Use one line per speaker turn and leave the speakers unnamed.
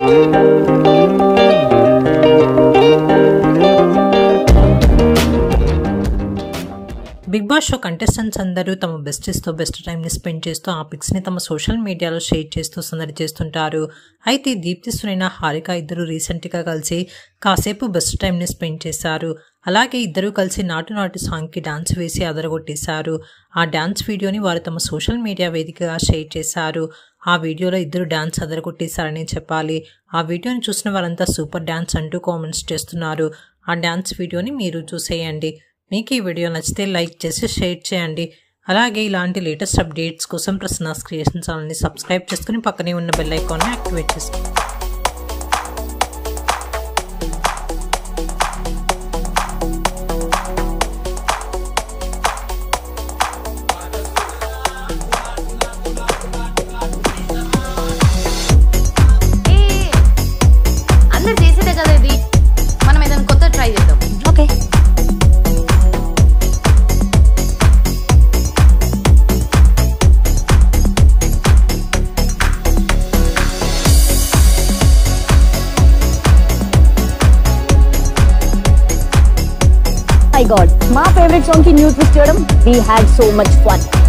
big boss show contestants అందరూ తమ బెస్టీస్తో best టైంని స్పెండ్ చేస్తూ ఆ పిక్స్ని తమ సోషల్ మీడియాలో షేర్ చేస్తూ సందడి చేస్తుంటారు అయితే దీప్తి సునైన హారిక ఇద్దరు రీసెంట్గా కలిసి కాసేపు బెస్ట్ టైంని స్పెండ్ చేశారు అలాగే ఇద్దరూ కలిసి నాటు నాటు సాంగ్కి డాన్స్ వేసి అదరగొట్టేశారు ఆ డాన్స్ వీడియోని వారు తమ సోషల్ మీడియా వేదికగా షేర్ చేశారు ఆ వీడియోలో ఇద్దరు డాన్స్ అదరగొట్టేశారని చెప్పాలి ఆ వీడియోని చూసిన వారంతా సూపర్ డాన్స్ అంటూ కామెంట్స్ చేస్తున్నారు ఆ డాన్స్ వీడియోని మీరు చూసేయండి మీకు ఈ వీడియో నచ్చితే లైక్ చేసి షేర్ చేయండి అలాగే ఇలాంటి లేటెస్ట్ అప్డేట్స్ కోసం ప్రసన్నాస్ క్రియేషన్ ఛానల్ని సబ్స్క్రైబ్ చేసుకుని పక్కనే ఉన్న బెల్ ఐకాన్ని యాక్టివేట్ చేసుకోండి
ఏ, ఏ, అందరు చేసేదే కదా ఇది మనం ఏదైనా కొత్త ట్రై చేద్దాం
ఓకే మై గాడ్ మా ఫేవరెట్ సాంగ్ కి న్యూ ట్విస్ట్ చేయడం we had so much fun